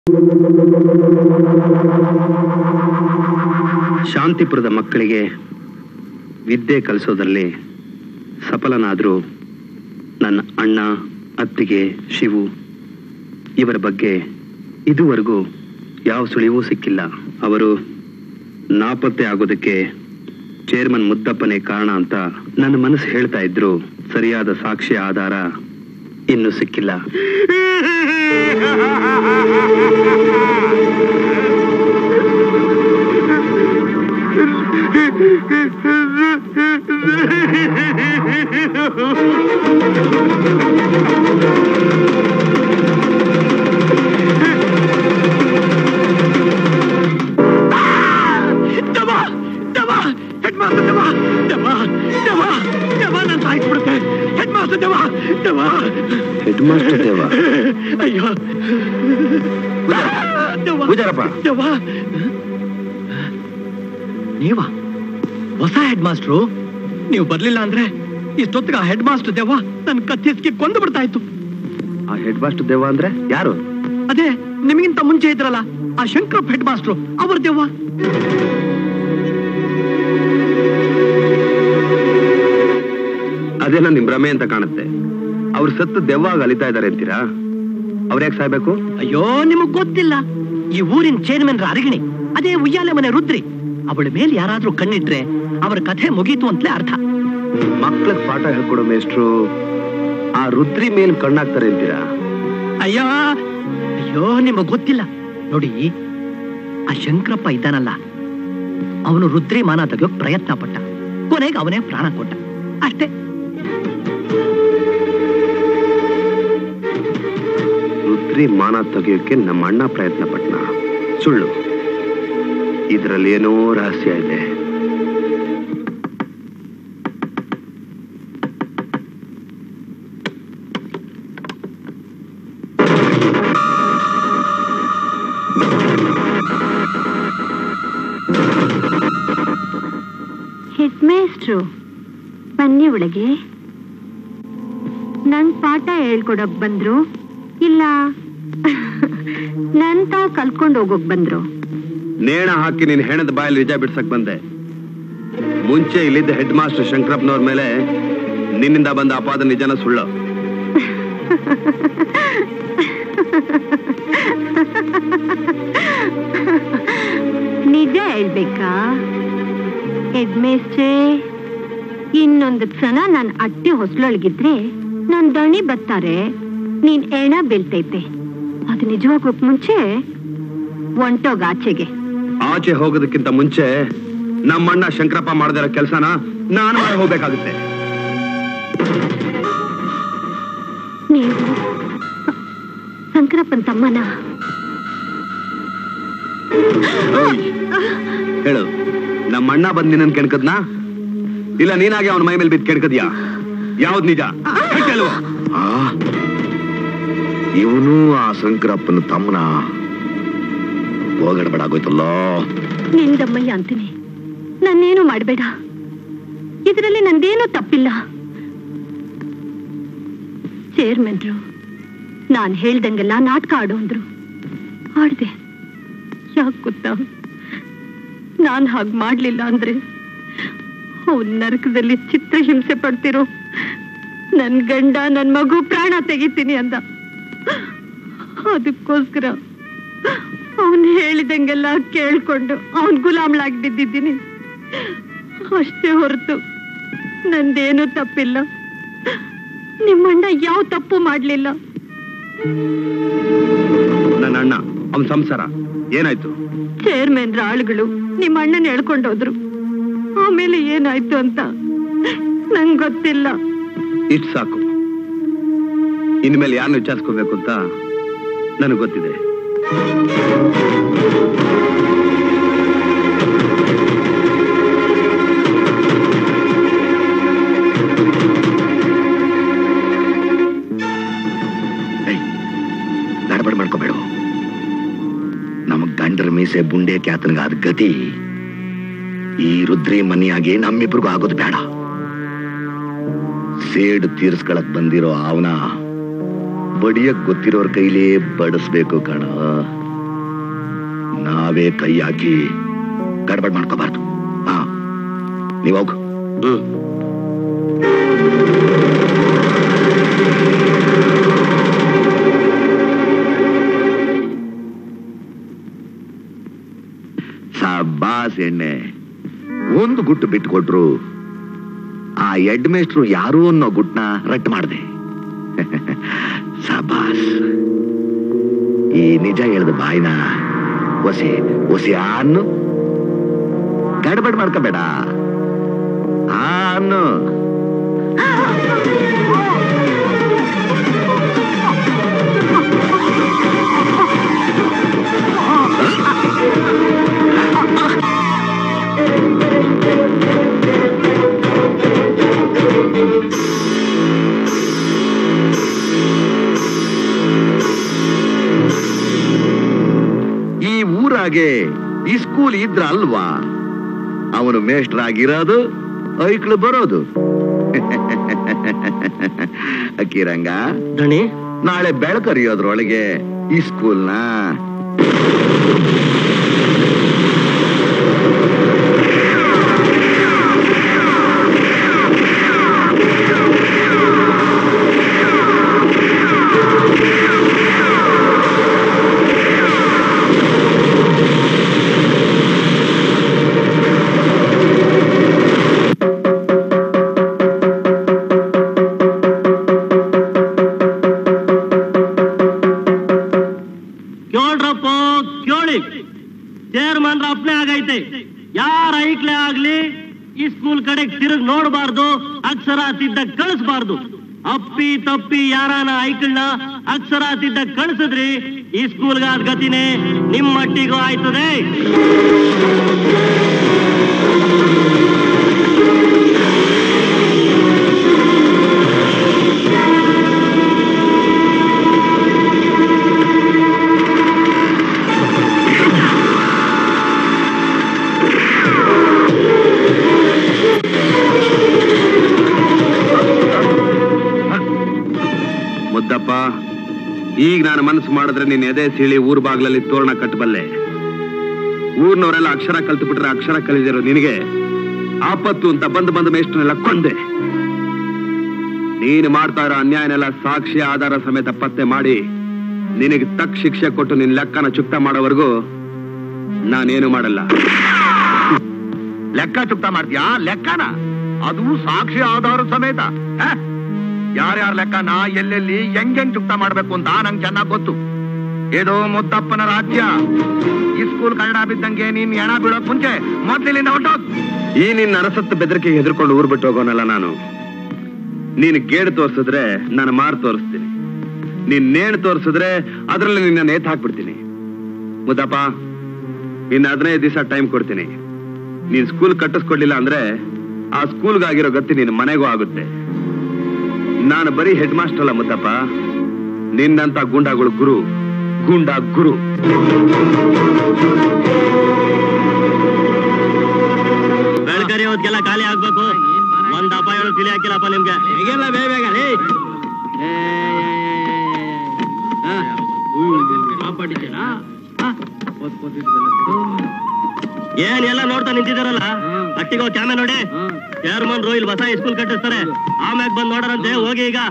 ಶಾಂತಿಪುರದ ಮಕ್ಕಳಿಗೆ ವಿದ್ಯೆ ಕಲಿಸೋದ್ರಲ್ಲಿ ಸಫಲನಾದರೂ ನನ್ನ ಅಣ್ಣ ಅತ್ತಿಗೆ ಶಿವು ಇವರ ಬಗ್ಗೆ ಇದುವರೆಗೂ ಯಾವ ಸುಳಿವೂ ಸಿಕ್ಕಿಲ್ಲ ಅವರು ನಾಪತ್ತೆ ಆಗೋದಕ್ಕೆ ಚೇರ್ಮನ್ ಮುದ್ದಪ್ಪನೇ ಕಾರಣ ಅಂತ ನನ್ನ ಮನಸ್ಸು ಹೇಳ್ತಾ ಇದ್ರು ಸರಿಯಾದ ಸಾಕ್ಷಿ ಆಧಾರ ಇನ್ನೂ ಸಿಕ್ಕಿಲ್ಲ ದವ ದವ ಹೆಡ್ ಮಾಸ್ಟರ್ ದವ ದವ ದವ ದವ ನಾನು ಸಾಯಿಸ್ಬಿಡುತ್ತೆ ಹೆಡ್ ಮಾಸ್ಟರ್ ದವ ದವ ಹೆಡ್ ಮಾಸ್ಟರ್ ದೇವ ಅಯ್ಯೋ ದವ ಪೂಜಾರಪ್ಪ. ದವ ನೀವ ಹೊಸ ಹೆಡ್ ಮಾಸ್ಟ್ರು ನೀವು ಬರ್ಲಿಲ್ಲ ಅಂದ್ರೆ ಇಷ್ಟೊತ್ತಿಗೆ ಆ ಹೆಡ್ ಮಾಸ್ಟರ್ ದೇವ ನನ್ನ ಕತ್ತಿಸ್ಕಿ ಕೊಂದು ಬಿಡ್ತಾ ಇತ್ತು ಆ ಹೆಡ್ ಮಾಸ್ಟರ್ ದೇವ ಅಂದ್ರೆ ಯಾರು ಅದೇ ನಿಮಗಿಂತ ಮುಂಚೆ ಇದ್ರಲ್ಲ ಆ ಶಂಕರಪ್ಪ ಹೆಡ್ ಮಾಸ್ಟ್ರು ಅವ್ರ ದೇವ ಅದೇನೋ ನಿಮ್ ಭ್ರಮೆ ಅಂತ ಕಾಣುತ್ತೆ ಅವ್ರು ಸತ್ತು ದೆವ್ವಾಗ ಅಲಿತಾ ಇದಾರೆ ಅಂತೀರಾ ಅವ್ರ ಯಾಕೆ ಸಾಯ್ಬೇಕು ಅಯ್ಯೋ ನಿಮಗ್ ಗೊತ್ತಿಲ್ಲ ಈ ಊರಿನ ಚೇರ್ಮನ್ ಅರಗಿಣಿ ಅದೇ ಉಯ್ಯಾಲೆ ಮನೆ ರುದ್ರಿ ಅವಳ ಮೇಲೆ ಯಾರಾದ್ರೂ ಕಣ್ಣಿಟ್ರೆ ಅವರ ಕಥೆ ಮುಗೀತು ಅಂತಲೇ ಅರ್ಥ ಮಕ್ಳಿಗೆ ಪಾಠ ಹೇಳ್ಕೊಡೋ ಮೇಷ್ಟ್ರು ಆ ರುದ್ರಿ ಮೇಲ್ ಕಣ್ಣಾಕ್ತಾರೆ ಅಂತೀರಾ ಅಯ್ಯೋ ಅಯ್ಯೋ ನಿಮಗ್ ಗೊತ್ತಿಲ್ಲ ನೋಡಿ ಆ ಶಂಕರಪ್ಪ ಇದ್ದಾನಲ್ಲ ಅವನು ರುದ್ರಿ ಮಾನ ತೆಗೆಯೋಕ್ ಪ್ರಯತ್ನ ಪಟ್ಟ ಕೊನೆಗೆ ಅವನೇ ಪ್ರಾಣ ಕೊಟ್ಟ ಅಷ್ಟೇ ರುದ್ರಿ ಮಾನ ತೆಗೆಯೋಕೆ ನಮ್ಮ ಅಣ್ಣ ಪ್ರಯತ್ನ ಪಟ್ನ ಸುಳ್ಳು ಇದ್ರಲ್ಲಿ ಏನೋ ರಹಸ್ಯ ಇದೆ ಹೆಡ್ ಮೇಸ್ಟ್ರು ಬನ್ನಿ ಒಳಗೆ ನಂಗ್ ಪಾಠ ಹೇಳ್ಕೊಡಕ್ ಬಂದ್ರು ಇಲ್ಲ ನನ್ ತಾವ್ ಕಲ್ಕೊಂಡ್ ಹೋಗೋಕ್ ಬಂದ್ರು ನೇಣ ಹಾಕಿ ನಿನ್ ಹೆಣದ ಬಾಯಲ್ಲಿ ನಿಜ ಬಿಡ್ಸಕ್ ಬಂದೆ ಮುಂಚೆ ಇಲ್ಲಿದ್ದ ಹೆಡ್ ಮಾಸ್ಟರ್ ಶಂಕರಪ್ಪನವ್ರ ಮೇಲೆ ನಿನ್ನಿಂದ ಬಂದ ಅಪಾದ ನಿಜನ ಸುಳ್ಳು ನಿಜ ಹೇಳ್ಬೇಕಾ ಹೆಡ್ ಮೇಸ್ಟ್ರೇ ಇನ್ನೊಂದು ಕ್ಷಣ ನಾನ್ ಅಟ್ಟಿ ಹೊಸ್ಲೊಳಗಿದ್ರೆ ನನ್ ದಣಿ ಬತ್ತಾರೆ ನೀನ್ ಎಣ ಬೀಳ್ತೈತೆ ಅದು ನಿಜವಾಗೋಕ್ ಮುಂಚೆ ಒಂಟೋಗ ಆಚೆಗೆ ಆಚೆ ಹೋಗೋದಕ್ಕಿಂತ ಮುಂಚೆ ನಮ್ಮಣ್ಣ ಶಂಕರಪ್ಪ ಮಾಡದಿರೋ ಕೆಲಸನ ನಾನು ಮಾಡಿ ಹೋಗ್ಬೇಕಾಗುತ್ತೆ ನೀವು ಶಂಕರಪ್ಪನ್ ತಮ್ಮನ ಓಯ್, ಹೇಳು ನಮ್ಮಣ್ಣ ಬಂದ್ ನಿನ್ನನ್ ಕೆಣ್ಕದ್ನಾ ಇಲ್ಲ ನೀನಾಗೆ ಅವನ ಮೈ ಮೇಲೆ ಬಿದ್ದು ಕೆಣ್ಕದ್ಯಾ ಯಾವ್ದು ನಿಜ ಹೇಳ್ತೇಲ್ವೋ? ಇವನು ಆ ಶಂಕರಪ್ಪನ ತಮ್ಮನ ಹೋಗಡ್ಬೇಡಾಗೋಯ್ತಲ್ಲ ನಿಂದಮ್ಮಯ್ಯ ಅಂತೀನಿ ನನ್ನೇನು ಮಾಡಬೇಡ ಇದರಲ್ಲಿ ನಂದೇನೂ ತಪ್ಪಿಲ್ಲ ಚೇರ್ಮನ್ರು ನಾನ್ ಹೇಳ್ದಂಗೆಲ್ಲ ನಾಟಕ ಆಡು ಅಂದ್ರು ಆಡ್ದೆ ಯಾಕೆ ಗೊತ್ತಾ ನಾನ್ ಹಾಗ್ ಮಾಡ್ಲಿಲ್ಲ ಅಂದ್ರೆ ಅವ್ನ್ ನರಕದಲ್ಲಿ ಚಿತ್ರ ಹಿಂಸೆ ಪಡ್ತಿರೋ ನನ್ ಗಂಡ ನನ್ ಮಗು ಪ್ರಾಣ ತೆಗಿತೀನಿ ಅಂದ ಅದಕ್ಕೋಸ್ಕರ ಅವನ್ ಹೇಳಿದಂಗೆಲ್ಲ ಕೇಳ್ಕೊಂಡು ಅವನ್ ಗುಲಾಮ್ಲಾಗಿ ಬಿದ್ದಿದ್ದೀನಿ ಅಷ್ಟೇ ಹೊರತು ನಂದೇನು ತಪ್ಪಿಲ್ಲ ನಿಮ್ಮಣ್ಣ ಯಾವ ತಪ್ಪು ಮಾಡ್ಲಿಲ್ಲ ನನ್ನ ಅಣ್ಣ ಅವನ್ ಸಂಸಾರ ಏನಾಯ್ತು ಚೇರ್ಮನ್ ಆಳುಗಳು ನಿಮ್ಮ ಅಣ್ಣನ ಹೇಳ್ಕೊಂಡೋದ್ರು ಆಮೇಲೆ ಏನಾಯ್ತು ಅಂತ ನಂಗ್ ಗೊತ್ತಿಲ್ಲ ಇಷ್ಟು ಸಾಕು ಇನ್ಮೇಲೆ ಯಾರನ್ನ ವಿಚಾರಿಸ್ಕೋಬೇಕು ಅಂತ ನನಗೆ ಗೊತ್ತಿದೆ ಗಡಬಡ ಮಾಡ್ಕೋಬೇಡ ನಮಗ್ ಗಂಡರ ಮೀಸೆ ಬುಂಡೆ ಕ್ಯಾತನ್ಗಾದ ಗತಿ ಈ ರುದ್ರಿ ಮನಿಯಾಗೆ ನಮ್ಮಿಬ್ರಿಗೂ ಆಗೋದು ಬೇಡ ಸೇಡು ತೀರ್ಸ್ಕೊಳಕ್ ಬಂದಿರೋ ಅವನ ಬಡಿಯಕ್ ಗೊತ್ತಿರೋರ್ ಕೈಲೇ ಬಡಿಸ್ಬೇಕು ಕಣ ನಾವೇ ಕೈ ಹಾಕಿ ಗಡ್ಬಡ್ ಮಾಡ್ಕೋಬಾರ್ದು ಹಾ ನೀವ್ ಹೋಗು ಹ್ಮ್ ಸಬ್ಬಾಸ್ ಎಣ್ಣೆ ಒಂದು ಗುಟ್ಟು ಬಿಟ್ಕೊಟ್ರು ಆ ಹೆಡ್ ಮೇಸ್ಟ್ರು ಯಾರು ಅನ್ನೋ ಗುಟ್ನ ರಟ್ ಮಾಡ್ದೆ ಸಬಾಸ್ ಈ ನಿಜ ಹೇಳ್ದ ಬಾಯ್ನ ಒಸಿ ಒಸಿ ಅನ್ನು ಗಡ್ಬಡ್ ಮಾಡ್ಕೋಬೇಡ ಆ ಅನ್ನು ಈ ಊರಾಗೆ ಈ ಸ್ಕೂಲ್ ಇದ್ರ ಅಲ್ವಾ ಅವನು ಮೇಷ್ಟ್ರಾಗಿರೋದು ಐಕ್ಳು ಬರೋದು ಅಕ್ಕಿರಂಗ ದಣಿ ನಾಳೆ ಬೆಳಕರಿಯೋದ್ರೊಳಗೆ ಈ ಸ್ಕೂಲ್ನ ಕೇಳ್ರಪ್ಪ ಕೇಳಿ ಚೇರ್ಮನ್ ಅಪ್ಲೈ ಆಗೈತೆ ಯಾರ ಐಕ್ಲೆ ಆಗ್ಲಿ ಈ ಸ್ಕೂಲ್ ಕಡೆ ತಿರುಗ್ ನೋಡಬಾರ್ದು ಅಕ್ಷರ ತಿದ್ದ ಕಳಿಸ್ಬಾರ್ದು ಅಪ್ಪಿ ತಪ್ಪಿ ಯಾರಾನ ಐಕಳ್ನ ಅಕ್ಷರ ತಿದ್ದ ಕಳಿಸಿದ್ರಿ ಈ ಸ್ಕೂಲ್ಗಾದ ಗತಿನೇ ನಿಮ್ ಮಟ್ಟಿಗೂ ಆಯ್ತದೆ ಮುದ್ದಪ್ಪ ಈಗ ನಾನು ಮನಸ್ಸು ಮಾಡಿದ್ರೆ ನೀನ್ ಎದೆ ಸೀಳಿ ಊರ್ ಬಾಗ್ಲಲ್ಲಿ ತೋರಣ ಕಟ್ಟಬಲ್ಲೆ ಊರ್ನವರೆಲ್ಲ ಅಕ್ಷರ ಕಲ್ತ್ಬಿಟ್ರೆ ಅಕ್ಷರ ಕಲಿದಿರೋ ನಿನಗೆ ಆಪತ್ತು ಅಂತ ಬಂದು ಬಂದ ಮೇಷ್ಟನೆಲ್ಲ ಕೊಂದೆ ನೀನು ಮಾಡ್ತಾ ಇರೋ ಅನ್ಯಾಯನೆಲ್ಲ ಸಾಕ್ಷಿ ಆಧಾರ ಸಮೇತ ಪತ್ತೆ ಮಾಡಿ ನಿನಗೆ ತಕ್ಕ ಶಿಕ್ಷೆ ಕೊಟ್ಟು ನಿನ್ ಲೆಕ್ಕನ ಚುಕ್ತ ಮಾಡೋವರೆಗೂ ನಾನೇನು ಮಾಡಲ್ಲ ಲೆಕ್ಕ ಚುಕ್ತ ಮಾಡ್ತೀಯಾ ಲೆಕ್ಕನ ಅದು ಸಾಕ್ಷಿ ಆಧಾರ ಸಮೇತ ಯಾರ್ಯಾರ ಲೆಕ್ಕನ ಎಲ್ಲೆಲ್ಲಿ ಹೆಂಗೆಂಗ್ ಚುಕ್ತ ಮಾಡ್ಬೇಕು ಅಂತ ನಂಗೆ ಚೆನ್ನಾಗ್ ಗೊತ್ತು ಇದು ಮುದ್ದಪ್ಪನ ರಾಜ್ಯ ಈ ಸ್ಕೂಲ್ ಕನ್ನಡ ಬಿದ್ದಂಗೆ ನೀನ್ ಎಣ ಬೀಳೋಕ್ ಮುಂಚೆ ಮೊದ್ಲಿನಿಂದ ಹೊಟ್ಟೋಗ್ ಈ ನಿನ್ನ ಅರಸತ್ತ ಬೆದರಿಕೆ ಹೆದರ್ಕೊಂಡು ಊರ್ ಬಿಟ್ಟು ಹೋಗೋನಲ್ಲ ನಾನು ನೀನು ಗೇಡು ತೋರಿಸಿದ್ರೆ ನಾನು ಮಾರು ತೋರಿಸ್ತೀನಿ ನೀನ್ ನೇಣು ತೋರಿಸಿದ್ರೆ ಅದ್ರಲ್ಲಿ ನಿನ್ನ ನೇತ್ ಹಾಕ್ಬಿಡ್ತೀನಿ ಮುದ್ದಪ್ಪ ಇನ್ನು ಹದಿನೈದು ದಿವಸ ಟೈಮ್ ಕೊಡ್ತೀನಿ ನೀನ್ ಸ್ಕೂಲ್ ಕಟ್ಟಿಸ್ಕೊಡ್ಲಿಲ್ಲ ಅಂದ್ರೆ ಆ ಸ್ಕೂಲ್ಗಾಗಿರೋ ಗತಿ ನಿನ್ನ ಮನೆಗೂ ಆಗುತ್ತೆ ನಾನು ಬರೀ ಹೆಡ್ ಮಾಸ್ಟರ್ ಅಲ್ಲ ಮುದ್ದಪ್ಪ ನಿನ್ನಂತ ಗುಂಡಾಗಳು ಗುರು ಗುಂಡಾ ಗುರು ಬೆಳಕರಿ ಹೊತ್ಗೆಲ್ಲ ಖಾಲಿ ಆಗ್ಬೇಕು ಒಂದ್ ಅಪಾಯ ಹೇಳೋ ತಿಳಿ ಹಾಕಿಲ್ಲಪ್ಪ ನಿಮ್ಗೆ ಏನ್ ಎಲ್ಲ ನೋಡ್ತಾ ನಿಂತಿದಾರಲ್ಲ ಅಟ್ಟಿಗೋ ಕ್ಯಾಮೆ ನೋಡಿ ಚೇರ್ಮನ್ ರೋಹಿಲ್ ಹೊಸ ಸ್ಕೂಲ್ ಕಟ್ಟಿಸ್ತಾರೆ ಆಮ್ಯಾಗ ಬಂದ್ ನೋಡರಂತೆ ಹೋಗಿ ಈಗ